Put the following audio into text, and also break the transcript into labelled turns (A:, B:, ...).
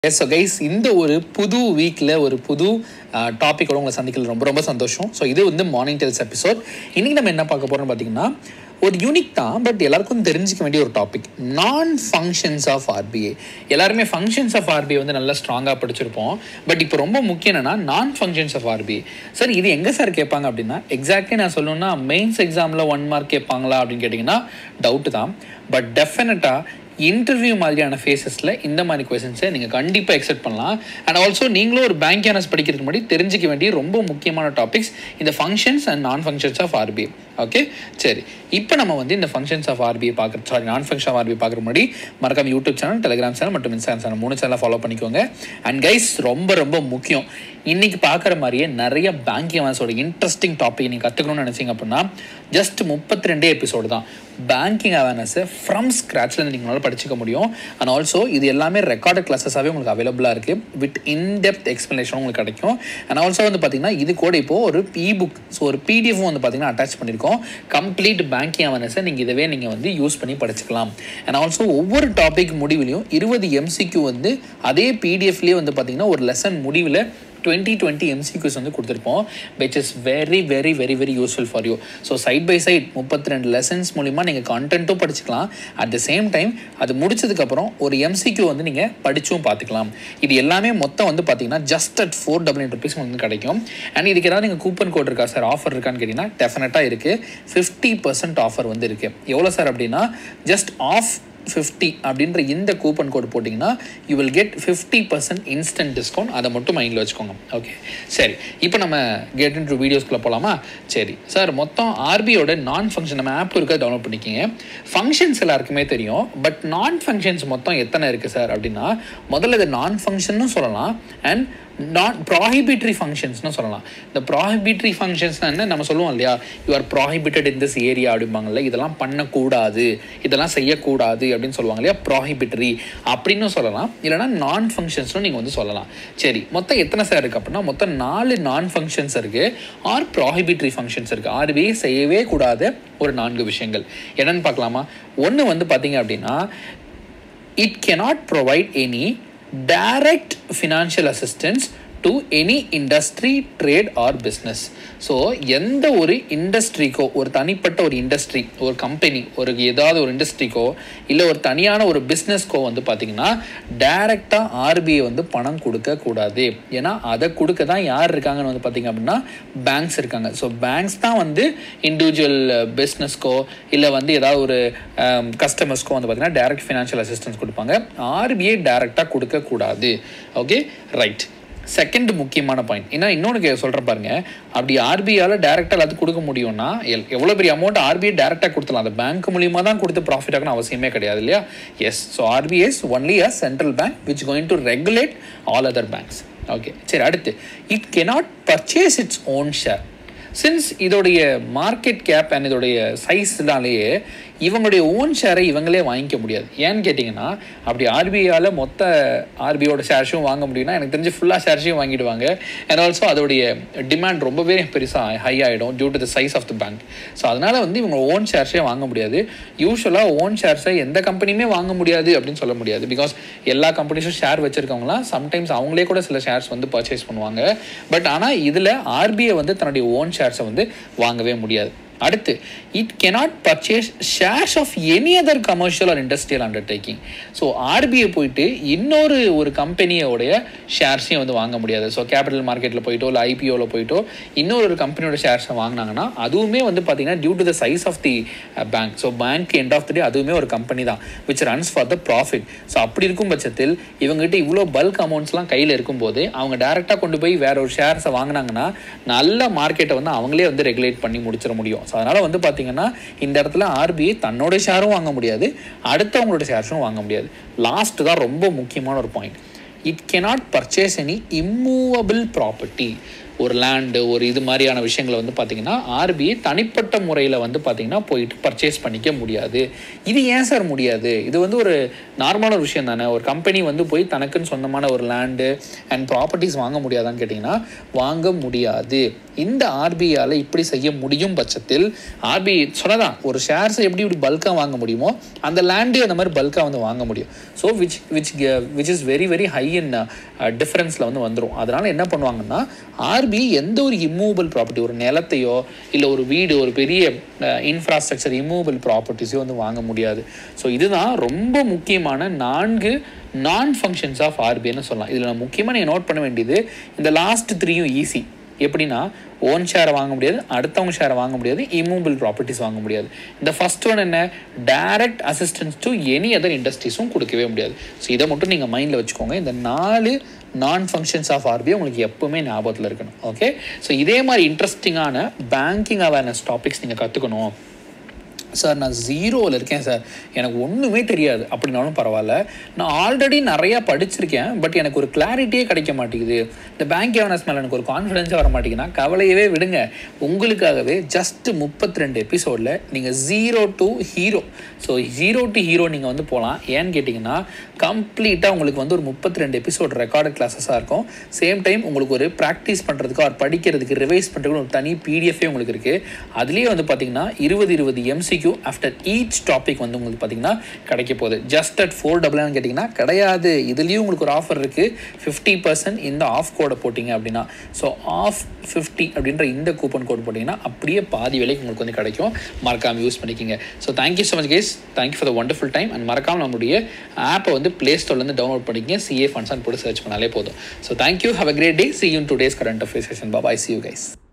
A: yes so guys இந்த ஒரு புது வீக்கில் ஒரு புது டாப்பிக்கோட உங்களை சந்திக்கல ரொம்ப ரொம்ப சந்தோஷம் ஸோ இது வந்து மார்னிங் டெல்ஸ் எபிசோட் இன்றைக்கி நம்ம என்ன பார்க்க போகிறோம்னு பார்த்தீங்கன்னா ஒரு யூனிக் தான் பட் எல்லாருக்கும் தெரிஞ்சிக்க வேண்டிய ஒரு டாபிக் நான் ஃபங்க்ஷன்ஸ் ஆஃப் ஆர்பிஐ எல்லாருமே ஃபங்க்ஷன்ஸ் ஆஃப் ஆர்பிஐ வந்து நல்லா ஸ்ட்ராங்காக படிச்சிருப்போம் பட் இப்போ ரொம்ப முக்கியம் என்னன்னா நான் ஃபங்க்ஷன்ஸ் ஆஃப் ஆர்பிஐ சார் இது எங்கே சார் கேட்பாங்க அப்படின்னா எக்ஸாக்ட்லி நான் சொல்லணும்னா மெயின்ஸ் எக்ஸாமில் ஒன் மார்க் கேட்பாங்களா அப்படின்னு கேட்டிங்கன்னா டவுட்டு தான் பட் டெஃபினட்டாக இன்டர்வியூ மாதிரியான ஃபேஸஸில் இந்த மாதிரி கொஸ்டின்ஸை நீங்கள் கண்டிப்பாக எக்ஸெப்ட் பண்ணலாம் அண்ட் ஆல்சோ நீங்களும் ஒரு பேங்க் ஏனஸ் படிக்கிறதுக்கு முன்னாடி தெரிஞ்சிக்க வேண்டிய ரொம்ப முக்கியமான டாபிக்ஸ் இந்த ஃபங்க்ஷன்ஸ் அண்ட் நான் ஃபங்க்ஷன்ஸ் ஆஃப் ஆர்பிஐ ஓகே சரி இப்போ நம்ம வந்து இந்த ஃபங்க்ஷன்ஸ் ஆஃப் ஆர்பிஐ பார்க்குற சாரி நான் ஃபங்க்ஷன் ஆஃப் ஆர்பிஐ பார்க்குற முன்னாடி மறக்காம யூடியூப் சேனல் டெலிகிராம் சேனல் மற்றும் இன்ஸ்டாகிராம் சேனல் மூணு சேனல் ஃபாலோ பண்ணிக்கோங்க அண்ட் கைஸ் ரொம்ப ரொம்ப முக்கியம் இன்னைக்கு பார்க்குற மாதிரியே நிறைய பேங்கிங் அவன்ஸோட இன்ட்ரெஸ்டிங் டாபிக் நீங்கள் கற்றுக்கணும்னு நினச்சிங்க அப்படின்னா ஜஸ்ட் முப்பத்தி ரெண்டே எபிசோடு தான் பேங்கிங் அவேர்னஸை ஃப்ரம் ஸ்க்ராட்ச்லேருந்து நீங்களால் படிச்சுக்க முடியும் அண்ட் ஆல்சோ இது எல்லாமே ரெக்கார்டட் கிளாஸஸாகவே உங்களுக்கு அவைலபிளாக இருக்குது வித் இன்டெப்த் எக்ஸ்ப்ளனேஷன் உங்களுக்கு கிடைக்கும் அண்ட் ஆல்சோ வந்து பார்த்தீங்கன்னா இது கூட இப்போது ஒரு இபுக் ஸோ ஒரு பிடிஎஃப் வந்து பார்த்தீங்கன்னா அட்டாச் பண்ணியிருக்கோம் கம்ப்ளீட் பேங்கிங் அவேர்னஸை நீங்கள் இதவே நீங்கள் வந்து யூஸ் பண்ணி படிச்சுக்கலாம் அண்ட் ஆல்சோ ஒவ்வொரு டாபிக் முடிவிலையும் இருபது எம்சிக்யூ வந்து அதே பிடிஎஃப்லேயே வந்து பார்த்தீங்கன்னா ஒரு லெசன் முடிவில் டுவெண்ட்டி டுவெண்ட்டி எம்சிக்யூஸ் வந்து கொடுத்துருப்போம் which is very very very very useful for you so side by side முப்பத்தி ரெண்டு லெசன்ஸ் மூலிமா நீங்கள் கண்டென்ட்டும் படிச்சுக்கலாம் அட் த சேம் டைம் அது முடிச்சதுக்கப்புறம் ஒரு எம்சிக்யூ வந்து நீங்கள் படிச்சும் பார்த்துக்கலாம் இது எல்லாமே மொத்தம் வந்து பார்த்தீங்கன்னா just at four double eight rupees வந்து கிடைக்கும் அண்ட் இதுக்கு ஏதாவது நீங்கள் கூப்பன் கோட் இருக்கா சார் ஆஃபர் இருக்கான்னு கேட்டிங்கன்னா டெஃபினட்டாக இருக்குது ஃபிஃப்டி பர்சன்ட் ஆஃபர் வந்து இருக்குது எவ்வளோ சார் அப்படின்னா ஜஸ்ட் ஆஃப் ஃபிஃப்டி அப்படின்ற இந்த கூப்பன் கோட் போட்டிங்கன்னா you will get fifty percent instant discount அதை மட்டும் மைண்டில் வச்சுக்கோங்க ஓகே சரி இப்போ நம்ம கெட் இன் டு வீடியோஸ்குள்ளே போகலாமா சரி சார் மொத்தம் ஆர்பியோட நான் ஃபங்க்ஷன் நம்ம ஆப் இருக்க டவுன்லோட் பண்ணிக்கிங்க ஃபங்க்ஷன்ஸ் எல்லாருக்குமே தெரியும் பட் நான் ஃபங்க்ஷன்ஸ் மொத்தம் எத்தனை இருக்குது சார் அப்படின்னா முதல்ல இது நான் ஃபங்க்ஷன்னு சொல்லலாம் அண்ட் நான் ப்ராஹிபிட்ரி ஃபங்க்ஷன்ஸ்னு சொல்லலாம் இந்த ப்ராஹிபிட்ரி ஃபங்க்ஷன்ஸ்னால் என்ன நம்ம சொல்லுவோம் இல்லையா you are prohibited in this area அப்படிம்பாங்கல்ல இதெல்லாம் பண்ணக்கூடாது இதெல்லாம் செய்யக்கூடாது அப்படின்னு சொல்லுவாங்க இல்லையா ப்ராஹிபிட்ரி அப்படின்னு சொல்லலாம் இல்லைனா நான் ஃபங்க்ஷன்ஸ்னு நீங்கள் வந்து சொல்லலாம் சரி மொத்தம் எத்தனை சார் இருக்குது அப்படின்னா மொத்தம் நாலு நான் ஃபங்க்ஷன்ஸ் இருக்குது ஆர் ப்ராஹிபிட்ரி ஃபங்க்ஷன்ஸ் இருக்குது ஆறுவே செய்யவே கூடாத ஒரு நான்கு விஷயங்கள் என்னன்னு பார்க்கலாமா ஒன்று வந்து பார்த்தீங்க அப்படின்னா it cannot provide any direct financial assistance to any industry trade or business so எந்த ஒரு இண்டஸ்ட்ரிக்கோ ஒரு தனிப்பட்ட ஒரு இண்டஸ்ட்ரி ஒரு கம்பெனி ஒரு ஏதாவது ஒரு இண்டஸ்ட்ரிக்கோ இல்லை ஒரு தனியான ஒரு பிஸ்னஸ்க்கோ வந்து பார்த்திங்கன்னா டைரெக்டாக ஆர்பிஐ வந்து பணம் கொடுக்கக்கூடாது ஏன்னா அதை கொடுக்க தான் யார் இருக்காங்கன்னு வந்து பார்த்திங்க அப்படின்னா பேங்க்ஸ் இருக்காங்க ஸோ பேங்க்ஸ் தான் வந்து இண்டிவிஜுவல் பிஸ்னஸ்க்கோ இல்லை வந்து ஏதாவது ஒரு கஸ்டமர்ஸ்க்கோ வந்து பார்த்திங்கன்னா டைரக்ட் ஃபினான்ஷியல் அசிஸ்டன்ஸ் கொடுப்பாங்க ஆர்பிஐ டைரெக்டாக கொடுக்கக்கூடாது ஓகே ரைட் செகண்ட் முக்கியமான பாயிண்ட் ஏன்னா இன்னொன்று சொல்கிறேன் பாருங்க அப்படி ஆர்பிஐயால் டேரெக்டாக எல்லாத்துக்கும் கொடுக்க முடியும்னா எல் எவ்வளோ பெரிய அமௌண்ட் ஆர்பிஐ டேரெக்டாக கொடுத்துலாம் அந்த பேங்க் மூலியமாக தான் கொடுத்து ப்ராஃபிட் ஆகணும் அவசியமே கிடையாது இல்லையா yes so RBI is only a central bank which going to regulate all other banks okay சரி அடுத்து it cannot purchase its own share since இதோடைய மார்க்கெட் கேப் அண்ட் இதோடைய சைஸ்னாலேயே இவங்களுடைய ஓன் ஷேரை இவங்களே வாங்கிக்க முடியாது ஏன்னு கேட்டிங்கன்னா அப்படி ஆர்பிஐயால் மொத்த ஆர்பிஐயோட ஷேர்ஸும் வாங்க முடியும்னா எனக்கு தெரிஞ்சு ஃபுல்லாக ஷேர்ஸையும் வாங்கிடுவாங்க அண்ட் ஆல்சோ அதோடைய டிமாண்ட் ரொம்பவே பெருசாக ஹை ஆகிடும் due to the size of the bank so அதனால் வந்து இவங்க ஓன் ஷேர்ஸே வாங்க முடியாது யூஸ்வலாக ஓன் ஷேர்ஸை எந்த கம்பெனியுமே வாங்க முடியாது அப்படின்னு சொல்ல முடியாது பிகாஸ் எல்லா கம்பெனிஸும் ஷேர் வச்சுருக்கவங்களாம் சம்டைம்ஸ் அவங்களே கூட சில ஷேர்ஸ் வந்து பர்ச்சேஸ் பண்ணுவாங்க பட் ஆனால் இதில் ஆர்பிஐ வந்து தன்னுடைய ஓன் ஷேர்ஸை வந்து வாங்கவே முடியாது அடுத்து it cannot purchase shares of any other commercial or industrial undertaking so RBI போயிட்டு இன்னொரு ஒரு கம்பெனியோடைய ஷேர்ஸையும் வந்து வாங்க முடியாது ஸோ கேபிட்டல் மார்க்கெட்டில் போயிட்டோ இல்லை ஐபிஓவில் போயிட்டோ இன்னொரு ஒரு கம்பெனியோட ஷேர்ஸை வாங்கினாங்கன்னா அதுவுமே வந்து பார்த்தீங்கன்னா due to the size of the bank so bank end of the day அதுவுமே ஒரு கம்பெனி தான் which runs for the profit so அப்படி இருக்கும் பட்சத்தில் இவங்ககிட்ட இவ்வளோ பல்க் அமௌண்ட்ஸ்லாம் கையில் இருக்கும்போது அவங்க டேரெக்டாக கொண்டு போய் வேற ஒரு ஷேர்ஸை வாங்கினாங்கன்னா நல்ல மார்க்கெட்டை வந்து அவங்களே வந்து ரெகுலேட் பண்ணி முடிச்சிட முடியும் ஸோ அதனால் வந்து பார்த்தீங்கன்னா இந்த இடத்துல ஆர்பிஐ தன்னோட ஷேரும் வாங்க முடியாது அடுத்தவங்களோட ஷேர்ஸும் வாங்க முடியாது லாஸ்ட் தான் ரொம்ப முக்கியமான ஒரு point it cannot purchase any immovable property ஒரு லேண்டு ஒரு இது மாதிரியான விஷயங்களை வந்து பார்த்தீங்கன்னா ஆர்பிஐ தனிப்பட்ட முறையில் வந்து பார்த்தீங்கன்னா போயிட்டு பர்ச்சேஸ் பண்ணிக்க முடியாது இது ஏன் சார் முடியாது இது வந்து ஒரு நார்மலான ஒரு விஷயம் தானே ஒரு கம்பெனி வந்து போய் தனக்குன்னு சொந்தமான ஒரு லேண்டு அண்ட் ப்ராப்பர்ட்டிஸ் வாங்க முடியாதான்னு கேட்டிங்கன்னா வாங்க முடியாது இந்த ஆர்பிஐயால் இப்படி செய்ய முடியும் பட்சத்தில் ஆர்பிஐ சொன்னதான் ஒரு ஷேர்ஸை எப்படி இப்படி பல்காக வாங்க முடியுமோ அந்த லேண்டே அந்த மாதிரி பல்காக வந்து வாங்க முடியும் so which which which is very very high in டிஃப்ரென்ஸில் வந்து வந்துடும் அதனால் என்ன பண்ணுவாங்கன்னா ஆர்பிஐ எந்த ஒரு இம்மூவபிள் ப்ராப்பர்ட்டி ஒரு நிலத்தையோ இல்லை ஒரு வீடு ஒரு பெரிய இன்ஃப்ராஸ்ட்ரக்சர் இம்மூவபிள் ப்ராப்பர்ட்டிஸையோ வந்து வாங்க முடியாது ஸோ இதுதான் ரொம்ப முக்கியமான நான்கு நான் ஃபங்க்ஷன்ஸ் ஆஃப் ஆர்பிஐன்னு சொல்லலாம் இதில் நான் முக்கியமாக நீங்கள் நோட் பண்ண வேண்டியது இந்த லாஸ்ட் த்ரீயும் ஈஸி எப்படின்னா ஓன் ஷேரை வாங்க முடியாது அடுத்தவங்க ஷேரை வாங்க முடியாது இம்மூவபிள் ப்ராப்பர்ட்டிஸ் வாங்க முடியாது இந்த ஃபர்ஸ்ட் ஒன் என்ன direct assistance to any other இண்டஸ்ட்ரீஸும் கொடுக்கவே முடியாது ஸோ இதை மட்டும் நீங்கள் மைண்டில் வச்சுக்கோங்க இந்த நாலு நான் ஃபங்க்ஷன்ஸ் ஆஃப் ஆர்பிஐ உங்களுக்கு எப்பவுமே ஞாபகத்தில் இருக்கணும் ஓகே ஸோ இதே மாதிரி இன்ட்ரெஸ்டிங்கான பேங்கிங் அவேர்னஸ் டாபிக்ஸ் நீங்கள் கற்றுக்கணும் சார் நான் ஜீரோவில் இருக்கேன் சார் எனக்கு ஒன்றுமே தெரியாது அப்படின்னாலும் பரவாயில்ல நான் ஆல்ரெடி நிறையா படிச்சிருக்கேன் பட் எனக்கு ஒரு கிளாரிட்டியே கிடைக்க மாட்டேங்குது இந்த பேங்க் அவேர்னஸ் மேலே எனக்கு ஒரு கான்ஃபிடென்ஸே வர மாட்டேங்குதுன்னா கவலையவே விடுங்க உங்களுக்காகவே ஜஸ்ட் முப்பத்தி ரெண்டு எபிசோடில் நீங்கள் zero to hero so zero to hero நீங்கள் வந்து போகலாம் ஏன்னு கேட்டிங்கன்னா கம்ப்ளீட்டாக உங்களுக்கு வந்து ஒரு முப்பத்தி ரெண்டு எபிசோட் ரெக்கார்டு கிளாஸஸாக இருக்கும் சேம் டைம் உங்களுக்கு ஒரு ப்ராக்டிஸ் பண்ணுறதுக்கு ஒரு படிக்கிறதுக்கு ரிவைஸ் பண்ணுறதுக்கு ஒரு தனி பிடிஎஃபே உங்களுக்கு இருக்குது அதுலேயே வந்து பார்த்தீங்கன்னா இருபது இருபது MC MCQ after each topic வந்து உங்களுக்கு பார்த்தீங்கன்னா கிடைக்க போகுது ஜஸ்ட் அட் ஃபோர் டபுள்னு கேட்டிங்கன்னா கிடையாது இதுலேயும் உங்களுக்கு ஒரு ஆஃபர் இருக்குது ஃபிஃப்டி பர்சன்ட் இந்த ஆஃப் கோடை போட்டிங்க அப்படின்னா ஸோ ஆஃப் ஃபிஃப்டி அப்படின்ற இந்த கூப்பன் கோட் போட்டிங்கன்னா அப்படியே பாதி விலைக்கு உங்களுக்கு வந்து கிடைக்கும் மறக்காமல் யூஸ் பண்ணிக்கிங்க so thank you so much guys thank you for the wonderful time and மறக்காமல் நம்மளுடைய ஆப்பை வந்து ப்ளே ஸ்டோர்லேருந்து டவுன்லோட் பண்ணிக்கிங்க சிஏ ஃபண்ட்ஸ் போட்டு சர்ச் பண்ணாலே போதும் so thank you have a great day see you in two days current affair session bye bye see you guys